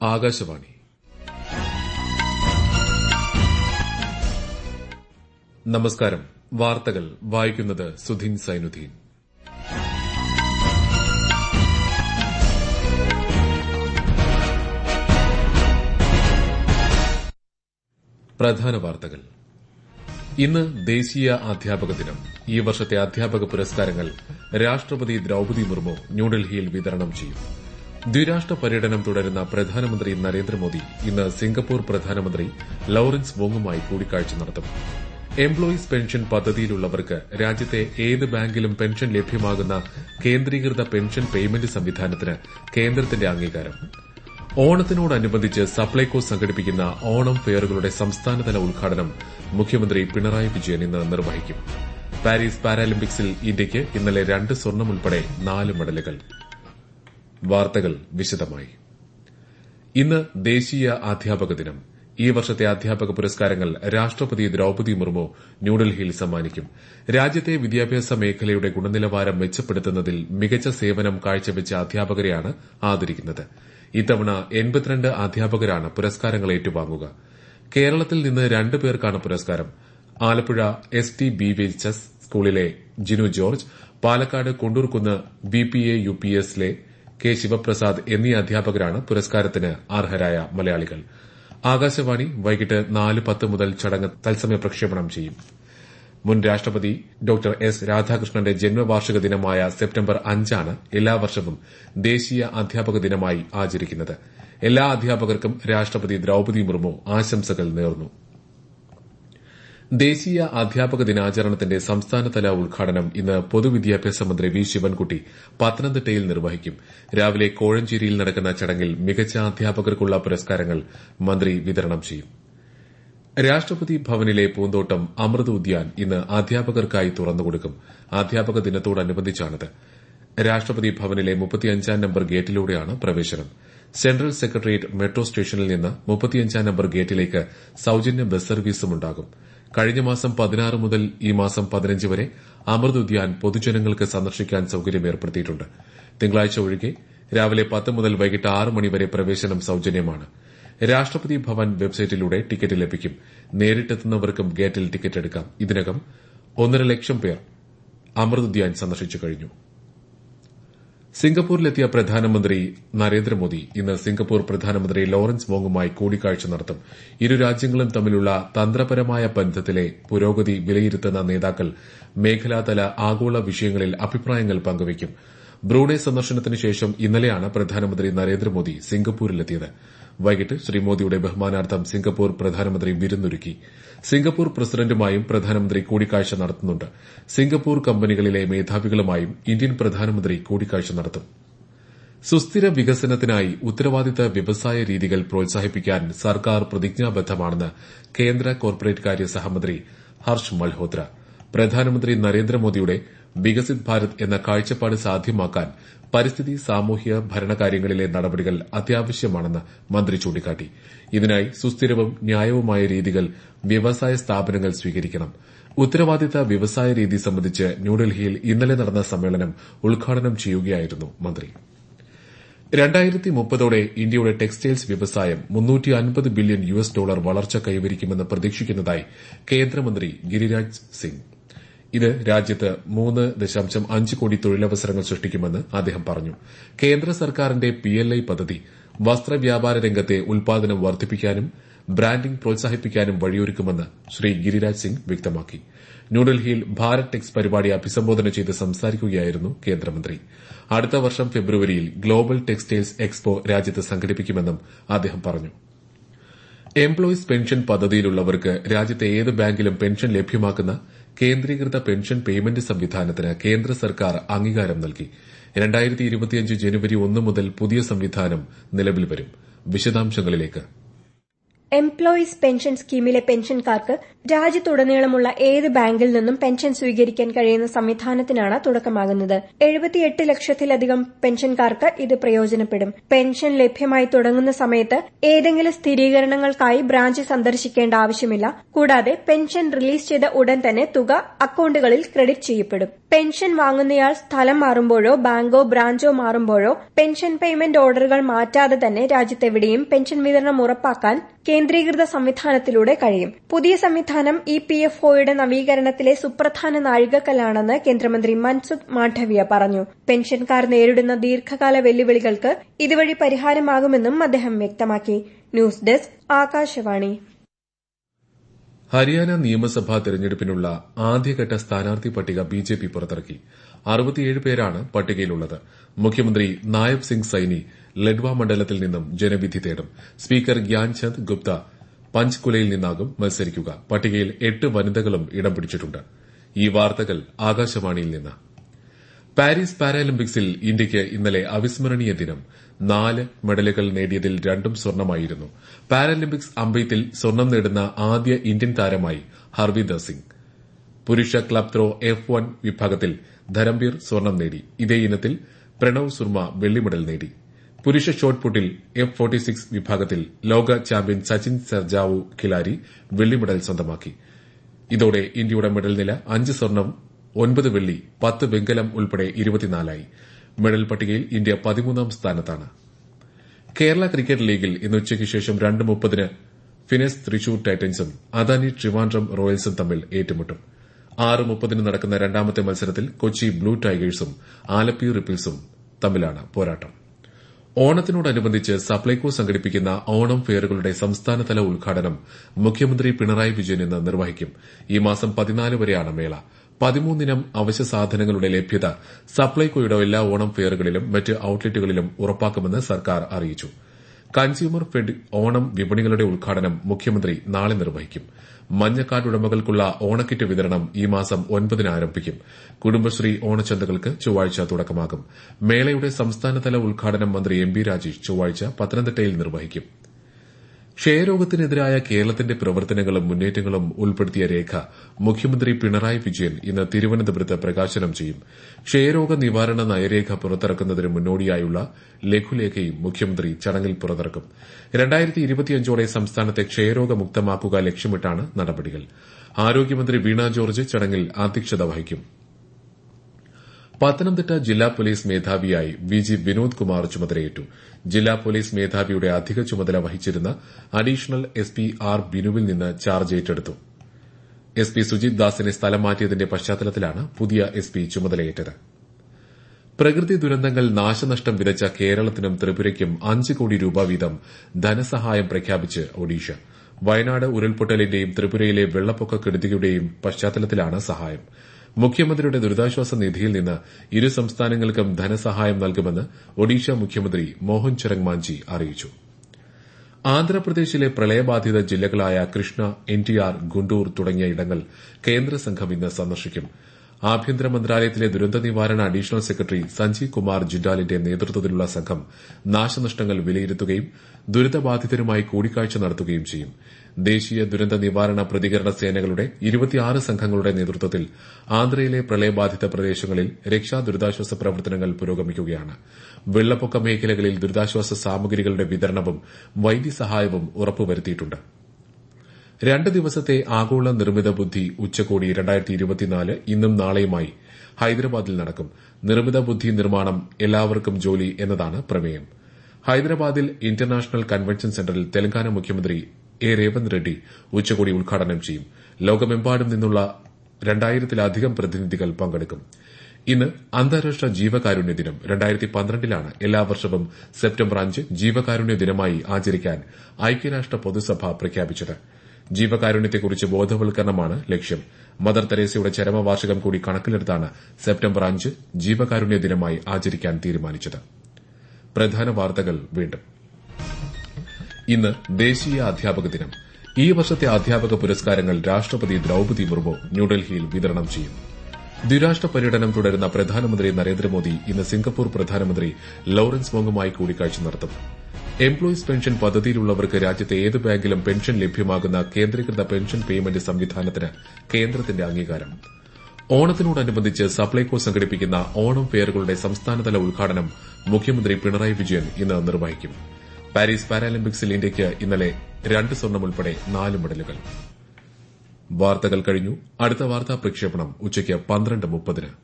ആകാശവാണി നമസ്കാരം വാർത്തകൾ വായിക്കുന്നത് സുധീൻ സൈനുദ്ദീൻ പ്രധാന വാർത്തകൾ ഇന്ന് ദേശീയ അധ്യാപക ദിനം ഈ വർഷത്തെ അധ്യാപക പുരസ്കാരങ്ങൾ രാഷ്ട്രപതി ദ്രൌപതി മുർമു ന്യൂഡൽഹിയിൽ വിതരണം ചെയ്യും ദ്വിരാഷ്ട്ര പര്യടനം തുടരുന്ന പ്രധാനമന്ത്രി നരേന്ദ്രമോദി ഇന്ന് സിംഗപ്പൂർ പ്രധാനമന്ത്രി ലോറൻസ് വോങ്ങുമായി കൂടിക്കാഴ്ച നടത്തും എംപ്ലോയീസ് പെൻഷൻ പദ്ധതിയിലുള്ളവർക്ക് രാജ്യത്തെ ഏത് ബാങ്കിലും പെൻഷൻ ലഭ്യമാകുന്ന കേന്ദ്രീകൃത പെൻഷൻ പേയ്മെന്റ് സംവിധാനത്തിന് കേന്ദ്രത്തിന്റെ അംഗീകാരം ഓണത്തിനോടനുബന്ധിച്ച് സപ്ലൈകോ സംഘടിപ്പിക്കുന്ന ഓണം ഫെയറുകളുടെ സംസ്ഥാനതല ഉദ്ഘാടനം മുഖ്യമന്ത്രി പിണറായി വിജയൻ ഇന്ന് നിർവഹിക്കും പാരീസ് പാരാലിമ്പിക്സിൽ ഇന്ത്യയ്ക്ക് ഇന്നലെ രണ്ട് സ്വർണം ഉൾപ്പെടെ നാല് മെഡലുകൾ വാർത്തകൾ വിശദമായി ഇന്ന് ദേശീയ അധ്യാപക ദിനം ഈ വർഷത്തെ അധ്യാപക പുരസ്കാരങ്ങൾ രാഷ്ട്രപതി ദ്രൌപതി മുർമു ന്യൂഡൽഹിയിൽ സമ്മാനിക്കും രാജ്യത്തെ വിദ്യാഭ്യാസ മേഖലയുടെ ഗുണനിലവാരം മെച്ചപ്പെടുത്തുന്നതിൽ മികച്ച സേവനം കാഴ്ചവെച്ച അധ്യാപകരെയാണ് ആദരിക്കുന്നത് ഇത്തവണ എൺപത്തിരണ്ട് അധ്യാപകരാണ് പുരസ്കാരങ്ങൾ ഏറ്റുവാങ്ങുക കേരളത്തിൽ നിന്ന് രണ്ടു പേർക്കാണ് പുരസ്കാരം Alappuzha S T B V H S സ്കൂളിലെ Jinu George Palakkad Kondoorkunnu B P A U P എസിലെ കെ ശിവപ്രസാദ് എന്നീ അധ്യാപകരാണ് പുരസ്കാരത്തിന് അർഹരായ മലയാളികൾ ആകാശവാണി വൈകിട്ട് നാല് പത്ത് മുതൽ ചടങ്ങ് തത്സമയ പ്രക്ഷേപണം ചെയ്യും മുൻ രാഷ്ട്രപതി ഡോക്ടർ എസ് രാധാകൃഷ്ണന്റെ ജന്മവാർഷിക ദിനമായ സെപ്റ്റംബർ അഞ്ചാണ് എല്ലാ വർഷവും ദേശീയ അധ്യാപക ദിനമായി ആചരിക്കുന്നത് എല്ലാ അധ്യാപകർക്കും രാഷ്ട്രപതി ദ്രൌപതി മുർമു ആശംസകൾ നേർന്നു ദേശീയ അധ്യാപക ദിനാചരണത്തിന്റെ സംസ്ഥാനതല ഉദ്ഘാടനം ഇന്ന് പൊതുവിദ്യാഭ്യാസ മന്ത്രി വി ശിവൻകുട്ടി പത്തനംതിട്ടയിൽ നിർവഹിക്കും രാവിലെ കോഴഞ്ചേരിയിൽ നടക്കുന്ന ചടങ്ങിൽ മികച്ച അധ്യാപകർക്കുള്ള പുരസ്കാരങ്ങൾ മന്ത്രി വിതരണം ചെയ്യും രാഷ്ട്രപതി ഭവനിലെ പൂന്തോട്ടം അമൃത് ഉദ്യാൻ ഇന്ന് അധ്യാപകർക്കായി തുറന്നുകൊടുക്കും അധ്യാപക ദിനത്തോടനുബന്ധിച്ചാണിത് രാഷ്ട്രപതി ഭവനിലെ മുപ്പത്തിയഞ്ചാം നമ്പർ ഗേറ്റിലൂടെയാണ് പ്രവേശനം സെൻട്രൽ സെക്രട്ടേറിയറ്റ് മെട്രോ സ്റ്റേഷനിൽ നിന്ന് മുപ്പത്തിയഞ്ചാം നമ്പർ ഗേറ്റിലേക്ക് സൌജന്യ ബസ് സർവീസും ഉണ്ടാകും കഴിഞ്ഞ മാസം പതിനാറ് മുതൽ ഈ മാസം പതിനഞ്ച് വരെ അമൃത് ഉദ്യാൻ പൊതുജനങ്ങൾക്ക് സന്ദർശിക്കാൻ സൌകര്യം ഏർപ്പെടുത്തിയിട്ടുണ്ട് തിങ്കളാഴ്ച ഒഴികെ രാവിലെ പത്ത് മുതൽ വൈകിട്ട് ആറ് മണിവരെ പ്രവേശനം സൌജന്യമാണ് രാഷ്ട്രപതി ഭവൻ വെബ്സൈറ്റിലൂടെ ടിക്കറ്റ് ലഭിക്കും നേരിട്ടെത്തുന്നവർക്കും ഗേറ്റിൽ ടിക്കറ്റ് എടുക്കാം ഇതിനകം ഒന്നര ലക്ഷം പേർ അമൃത് ഉദ്യാൻ സന്ദർശിച്ചു കഴിഞ്ഞു സിംഗപ്പൂരിലെത്തിയ പ്രധാനമന്ത്രി നരേന്ദ്രമോദി ഇന്ന് സിംഗപ്പൂർ പ്രധാനമന്ത്രി ലോറൻസ് വോങ്ങുമായി കൂടിക്കാഴ്ച നടത്തും ഇരു രാജ്യങ്ങളും തമ്മിലുള്ള തന്ത്രപരമായ ബന്ധത്തിലെ പുരോഗതി വിലയിരുത്തുന്ന നേതാക്കൾ മേഖലാതല ആഗോള വിഷയങ്ങളിൽ അഭിപ്രായങ്ങൾ പങ്കുവയ്ക്കും ബ്രൂണെ സന്ദർശനത്തിന് ശേഷം ഇന്നലെയാണ് പ്രധാനമന്ത്രി നരേന്ദ്രമോദി സിംഗപ്പൂരിലെത്തിയത് വൈകിട്ട് ശ്രീ മോദിയുടെ ബഹുമാനാർത്ഥം സിംഗപ്പൂർ പ്രധാനമന്ത്രി വിരുന്നൊരുക്കി സിംഗപ്പൂർ പ്രസിഡന്റുമായും പ്രധാനമന്ത്രി കൂടിക്കാഴ്ച നടത്തുന്നുണ്ട് സിംഗപ്പൂർ കമ്പനികളിലെ മേധാവികളുമായും ഇന്ത്യൻ പ്രധാനമന്ത്രി കൂടിക്കാഴ്ച നടത്തും സുസ്ഥിര വികസനത്തിനായി ഉത്തരവാദിത്ത വ്യവസായ രീതികൾ പ്രോത്സാഹിപ്പിക്കാൻ സർക്കാർ പ്രതിജ്ഞാബദ്ധമാണെന്ന് കേന്ദ്ര കോർപ്പറേറ്റ് കാര്യ സഹമന്ത്രി ഹർഷ് മൽഹോത്ര പ്രധാനമന്ത്രി നരേന്ദ്രമോദിയുടെ വികസിത് ഭാരത് എന്ന കാഴ്ചപ്പാട് സാധ്യമാക്കാൻ പരിസ്ഥിതി സാമൂഹ്യ ഭരണകാര്യങ്ങളിലെ നടപടികൾ അത്യാവശ്യമാണെന്ന് മന്ത്രി ചൂണ്ടിക്കാട്ടി ഇതിനായി സുസ്ഥിരവും ന്യായവുമായ രീതികൾ വ്യവസായ സ്ഥാപനങ്ങൾ സ്വീകരിക്കണം ഉത്തരവാദിത്ത വ്യവസായ രീതി സംബന്ധിച്ച് ന്യൂഡൽഹിയിൽ ഇന്നലെ നടന്ന സമ്മേളനം ഉദ്ഘാടനം ചെയ്യുകയായിരുന്നു മന്ത്രി രണ്ടായിരത്തി മുപ്പതോടെ ഇന്ത്യയുടെ ടെക്സ്റ്റൈൽസ് വ്യവസായം മുന്നൂറ്റി അൻപത് ബില്യൺ യു എസ് ഡോളർ വളർച്ച കൈവരിക്കുമെന്ന് പ്രതീക്ഷിക്കുന്നതായി കേന്ദ്രമന്ത്രി ഗിരിരാജ് സിംഗ് ഇത് രാജ്യത്ത് മൂന്ന് ദശാംശം അഞ്ച് കോടി തൊഴിലവസരങ്ങൾ സൃഷ്ടിക്കുമെന്ന് അദ്ദേഹം പറഞ്ഞു കേന്ദ്ര സർക്കാരിന്റെ പിഎൽഐ പദ്ധതി വസ്ത്രവ്യാപാര രംഗത്തെ ഉൽപാദനം വർദ്ധിപ്പിക്കാനും ബ്രാൻഡിംഗ് പ്രോത്സാഹിപ്പിക്കാനും വഴിയൊരുക്കുമെന്ന് ശ്രീ ഗിരിരാജ് സിംഗ് വ്യക്തമാക്കി ന്യൂഡൽഹിയിൽ ഭാരത് ടെക്സ് പരിപാടി അഭിസംബോധന ചെയ്ത് സംസാരിക്കുകയായിരുന്നു കേന്ദ്രമന്ത്രി അടുത്ത വർഷം ഫെബ്രുവരിയിൽ ഗ്ലോബൽ ടെക്സ്റ്റൈൽസ് എക്സ്പോ രാജ്യത്ത് സംഘടിപ്പിക്കുമെന്നും അദ്ദേഹം പറഞ്ഞു എംപ്ലോയീസ് പെൻഷൻ പദ്ധതിയിലുള്ളവർക്ക് രാജ്യത്തെ ഏത് ബാങ്കിലും പെൻഷൻ ലഭ്യമാക്കുന്ന കേന്ദ്രീകൃത പെൻഷൻ പേയ്മെന്റ് സംവിധാനത്തിന് കേന്ദ്ര സർക്കാർ അംഗീകാരം നൽകി ജനുവരി ഒന്ന് മുതൽ പുതിയ സംവിധാനം നിലവിൽ വരും വിശദാംശങ്ങളിലേക്ക് എംപ്ലോയീസ് പെൻഷൻ സ്കീമിലെ പെൻഷൻകാർക്ക് രാജ്യത്തുടനീളമുള്ള ഏത് ബാങ്കിൽ നിന്നും പെൻഷൻ സ്വീകരിക്കാൻ കഴിയുന്ന സംവിധാനത്തിനാണ് തുടക്കമാകുന്നത് എഴുപത്തിയെട്ട് ലക്ഷത്തിലധികം പെൻഷൻകാർക്ക് ഇത് പ്രയോജനപ്പെടും പെൻഷൻ ലഭ്യമായി തുടങ്ങുന്ന സമയത്ത് ഏതെങ്കിലും സ്ഥിരീകരണങ്ങൾക്കായി ബ്രാഞ്ച് സന്ദർശിക്കേണ്ട ആവശ്യമില്ല കൂടാതെ പെൻഷൻ റിലീസ് ചെയ്ത ഉടൻ തന്നെ തുക അക്കൌണ്ടുകളിൽ ക്രെഡിറ്റ് ചെയ്യപ്പെടും പെൻഷൻ വാങ്ങുന്നയാൾ സ്ഥലം മാറുമ്പോഴോ ബാങ്കോ ബ്രാഞ്ചോ മാറുമ്പോഴോ പെൻഷൻ പേയ്മെന്റ് ഓർഡറുകൾ മാറ്റാതെ തന്നെ രാജ്യത്തെവിടെയും പെൻഷൻ വിതരണം ഉറപ്പാക്കാൻ കേന്ദ്രീകൃത സംവിധാനത്തിലൂടെ കഴിയും പുതിയ സംവിധാനം ഇ പി എഫ് ഒയുടെ നവീകരണത്തിലെ സുപ്രധാന നാഴികക്കല്ലാണെന്ന് കേന്ദ്രമന്ത്രി മൻസുഖ് മാണ്ഡവ്യ പറഞ്ഞു പെൻഷൻകാർ നേരിടുന്ന ദീർഘകാല വെല്ലുവിളികൾക്ക് ഇതുവഴി പരിഹാരമാകുമെന്നും അദ്ദേഹം വ്യക്തമാക്കി ന്യൂസ് ഡെസ്ക് ആകാശവാണി ഹരിയാന നിയമസഭാ തെരഞ്ഞെടുപ്പിനുള്ള ആദ്യഘട്ട സ്ഥാനാർത്ഥി പട്ടിക ബിജെപി പുറത്തിറക്കി അറുപത്തിയേഴ് പേരാണ് പട്ടികയിലുള്ളത് മുഖ്യമന്ത്രി നായബ് സിംഗ് സൈനി ലഡ്വ മണ്ഡലത്തിൽ നിന്നും ജനവിധി തേടും സ്പീക്കർ ഗ്യാൻചന്ദ് ഗുപ്ത പഞ്ച്കുലയിൽ നിന്നാകും മത്സരിക്കുക പട്ടികയിൽ എട്ട് വനിതകളും ഇടം പിടിച്ചിട്ടുണ്ട് ഈ വാർത്തകൾ ആകാശവാണിയിൽ നിന്ന് പാരീസ് പാരാലിമ്പിക്സിൽ ഇന്ത്യയ്ക്ക് ഇന്നലെ അവിസ്മരണീയ ദിനം നാല് മെഡലുകൾ നേടിയതിൽ രണ്ടും സ്വർണമായിരുന്നു പാരാലിമ്പിക്സ് അമ്പെയ്ത്തിൽ സ്വർണം നേടുന്ന ആദ്യ ഇന്ത്യൻ താരമായി ഹർവീന്ദർ സിംഗ് പുരുഷ ക്ലബ് ത്രോ എഫ് വൺ വിഭാഗത്തിൽ ധരംബീർ സ്വർണം നേടി ഇതേ ഇനത്തിൽ പ്രണവ് സുർമ വെള്ളി മെഡൽ നേടി പുരുഷ ഷോട്ട്പുട്ടിൽ എഫ് ഫോർട്ടി സിക്സ് വിഭാഗത്തിൽ ലോക ചാമ്പ്യൻ സച്ചിൻ സർജാവു ഖിലാരി വെള്ളി മെഡൽ സ്വന്തമാക്കി ഇതോടെ ഇന്ത്യയുടെ മെഡൽ നില അഞ്ച് സ്വർണം ഒൻപത് വെള്ളി പത്ത് വെങ്കലം ഉൾപ്പെടെ ഇരുപത്തിനാലായി മെഡൽ പട്ടികയിൽ ഇന്ത്യ പതിമൂന്നാം സ്ഥാനത്താണ് കേരള ക്രിക്കറ്റ് ലീഗിൽ ഇന്ന് ഉച്ചയ്ക്ക് ശേഷം രണ്ട് മുപ്പതിന് ഫിനെസ് തൃശൂർ ടൈറ്റൻസും അദാനി ട്രിവാൻഡ്രം റോയൽസും തമ്മിൽ ഏറ്റുമുട്ടും ആറ് മുപ്പതിന് നടക്കുന്ന രണ്ടാമത്തെ മത്സരത്തിൽ കൊച്ചി ബ്ലൂ ടൈഗേഴ്സും ആലപ്പി റിപ്പിൾസും തമ്മിലാണ് പോരാട്ടം ഓണത്തിനോടനുബന്ധിച്ച് സപ്ലൈകോ സംഘടിപ്പിക്കുന്ന ഓണം ഫെയറുകളുടെ സംസ്ഥാനതല ഉദ്ഘാടനം മുഖ്യമന്ത്രി പിണറായി വിജയൻ ഇന്ന് നിർവഹിക്കും ഈ മാസം പതിനാല് വരെയാണ് മേള പതിമൂന്നിനം അവശ്യ സാധനങ്ങളുടെ ലഭ്യത സപ്ലൈകോയുടെ എല്ലാ ഓണം ഫെയറുകളിലും മറ്റ് ഔട്ട്ലെറ്റുകളിലും ഉറപ്പാക്കുമെന്ന് സർക്കാർ അറിയിച്ചു കൺസ്യൂമർ ഫെഡ് ഓണം വിപണികളുടെ ഉദ്ഘാടനം മുഖ്യമന്ത്രി നാളെ നിർവഹിക്കും മഞ്ഞക്കാർഡ് ഉടമകൾക്കുള്ള ഓണക്കിറ്റ് വിതരണം ഈ മാസം ഒൻപതിന് ആരംഭിക്കും കുടുംബശ്രീ ഓണച്ചന്തകൾക്ക് ചൊവ്വാഴ്ച തുടക്കമാകും മേളയുടെ സംസ്ഥാനതല ഉദ്ഘാടനം മന്ത്രി എം ബി രാജേഷ് ചൊവ്വാഴ്ച പത്തനംതിട്ടയിൽ നിർവഹിക്കും ക്ഷയരോഗത്തിനെതിരായ കേരളത്തിന്റെ പ്രവർത്തനങ്ങളും മുന്നേറ്റങ്ങളും ഉൾപ്പെടുത്തിയ രേഖ മുഖ്യമന്ത്രി പിണറായി വിജയൻ ഇന്ന് തിരുവനന്തപുരത്ത് പ്രകാശനം ചെയ്യും ക്ഷയരോഗ നിവാരണ നയരേഖ പുറത്തിറക്കുന്നതിന് മുന്നോടിയായുള്ള ലഘുലേഖയും മുഖ്യമന്ത്രി ചടങ്ങിൽ പുറത്തിറക്കും ോടെ സംസ്ഥാനത്തെ ക്ഷയരോഗമുക്തമാക്കുക ലക്ഷ്യമിട്ടാണ് നടപടികൾ ആരോഗ്യമന്ത്രി വീണ ജോർജ് ചടങ്ങിൽ അധ്യക്ഷത വഹിക്കും പത്തനംതിട്ട ജില്ലാ പോലീസ് മേധാവിയായി വി ജി വിനോദ് കുമാർ ചുമതലയേറ്റു ജില്ലാ പോലീസ് മേധാവിയുടെ അധിക ചുമതല വഹിച്ചിരുന്ന അഡീഷണൽ എസ് പി ആർ ബിനുവിൽ നിന്ന് ചാർജ് ഏറ്റെടുത്തു എസ് പി സുജിത് ദാസിനെ സ്ഥലം മാറ്റിയതിന്റെ പശ്ചാത്തലത്തിലാണ് പുതിയ എസ് പി ചുമതലയേറ്റത് പ്രകൃതി ദുരന്തങ്ങൾ നാശനഷ്ടം വിതച്ച കേരളത്തിനും ത്രിപുരയ്ക്കും അഞ്ച് കോടി രൂപ വീതം ധനസഹായം പ്രഖ്യാപിച്ച് ഒഡീഷ വയനാട് ഉരുൾപൊട്ടലിന്റെയും ത്രിപുരയിലെ വെള്ളപ്പൊക്ക കെടുതിയുടെയും പശ്ചാത്തലത്തിലാണ് സഹായം മുഖ്യമന്ത്രിയുടെ ദുരിതാശ്വാസ നിധിയിൽ നിന്ന് ഇരു സംസ്ഥാനങ്ങൾക്കും ധനസഹായം നൽകുമെന്ന് ഒഡീഷ മുഖ്യമന്ത്രി മോഹൻ ചരങ് മാഞ്ചി അറിയിച്ചു ആന്ധ്രാപ്രദേശിലെ പ്രളയബാധിത ജില്ലകളായ കൃഷ്ണ എൻടിആർ ഗുണ്ടൂർ തുടങ്ങിയ ഇടങ്ങൾ കേന്ദ്ര സംഘം ഇന്ന് സന്ദർശിക്കും ആഭ്യന്തര മന്ത്രാലയത്തിലെ ദുരന്ത നിവാരണ അഡീഷണൽ സെക്രട്ടറി സഞ്ജീവ് കുമാർ ജിൻഡാലിന്റെ നേതൃത്വത്തിലുള്ള സംഘം നാശനഷ്ടങ്ങൾ വിലയിരുത്തുകയും ദുരിതബാധിതരുമായി കൂടിക്കാഴ്ച നടത്തുകയും ചെയ്യും ദേശീയ ദുരന്ത നിവാരണ പ്രതികരണ സേനകളുടെ ഇരുപത്തിയാറ് സംഘങ്ങളുടെ നേതൃത്വത്തിൽ ആന്ധ്രയിലെ പ്രളയബാധിത പ്രദേശങ്ങളിൽ രക്ഷാ ദുരിതാശ്വാസ പ്രവർത്തനങ്ങൾ പുരോഗമിക്കുകയാണ് വെള്ളപ്പൊക്ക മേഖലകളിൽ ദുരിതാശ്വാസ സാമഗ്രികളുടെ വിതരണവും വൈദ്യസഹായവും ഉറപ്പുവരുത്തിയിട്ടുണ്ട് രണ്ട് ദിവസത്തെ ആഗോള നിർമ്മിത ബുദ്ധി ഉച്ചകോടി ഇന്നും നാളെയുമായി ഹൈദരാബാദിൽ നടക്കും നിർമ്മിത ബുദ്ധി നിർമ്മാണം എല്ലാവർക്കും ജോലി എന്നതാണ് പ്രമേയം ഹൈദരാബാദിൽ ഇന്റർനാഷണൽ കൺവെൻഷൻ സെന്ററിൽ തെലങ്കാന മുഖ്യമന്ത്രി എ രേവന്ത് റെഡ്ഡി ഉച്ചകോടി ഉദ്ഘാടനം ചെയ്യും ലോകമെമ്പാടും നിന്നുള്ള രണ്ടായിരത്തിലധികം പ്രതിനിധികൾ പങ്കെടുക്കും ഇന്ന് അന്താരാഷ്ട്ര ജീവകാരുണ്യ ദിനം രണ്ടായിരത്തി പന്ത്രണ്ടിലാണ് എല്ലാ വർഷവും സെപ്റ്റംബർ അഞ്ച് ജീവകാരുണ്യ ദിനമായി ആചരിക്കാൻ ഐക്യരാഷ്ട്ര പൊതുസഭ പ്രഖ്യാപിച്ചത് ജീവകാരുണ്യത്തെക്കുറിച്ച് ബോധവൽക്കരണമാണ് ലക്ഷ്യം മദർ തെരേസയുടെ ചരമവാർഷികം കൂടി കണക്കിലെടുത്താണ് സെപ്റ്റംബർ അഞ്ച് ജീവകാരുണ്യ ദിനമായി ആചരിക്കാൻ തീരുമാനിച്ചത് പ്രധാന വാർത്തകൾ വീണ്ടും ഇന്ന് ദേശീയ അധ്യാപക ദിനം ഈ വർഷത്തെ അധ്യാപക പുരസ്കാരങ്ങൾ രാഷ്ട്രപതി ദ്രൌപതി മുർമു ന്യൂഡൽഹിയിൽ വിതരണം ചെയ്യും ദ്വിരാഷ്ട്ര പര്യടനം തുടരുന്ന പ്രധാനമന്ത്രി നരേന്ദ്രമോദി ഇന്ന് സിംഗപ്പൂർ പ്രധാനമന്ത്രി ലോറൻസ് വോങ്ങുമായി കൂടിക്കാഴ്ച നടത്തും എംപ്ലോയീസ് പെൻഷൻ പദ്ധതിയിലുള്ളവർക്ക് രാജ്യത്തെ ഏത് ബാങ്കിലും പെൻഷൻ ലഭ്യമാകുന്ന കേന്ദ്രീകൃത പെൻഷൻ പേയ്മെന്റ് സംവിധാനത്തിന് കേന്ദ്രത്തിന്റെ അംഗീകാരം ഓണത്തിനോടനുബന്ധിച്ച് സപ്ലൈകോ സംഘടിപ്പിക്കുന്ന ഓണം ഫെയറുകളുടെ സംസ്ഥാനതല ഉദ്ഘാടനം മുഖ്യമന്ത്രി പിണറായി വിജയൻ ഇന്ന് നിർവഹിക്കും പാരീസ് പാരാലിമ്പിക്സിൽ ഇന്ത്യയ്ക്ക് ഇന്നലെ രണ്ട് സ്വർണം ഉൾപ്പെടെ നാല് മെഡലുകൾ വാർത്തകൾ കഴിഞ്ഞു അടുത്ത വാർത്താ പ്രക്ഷേപണം ഉച്ചയ്ക്ക് പന്ത്രണ്ട് മുപ്പതിന്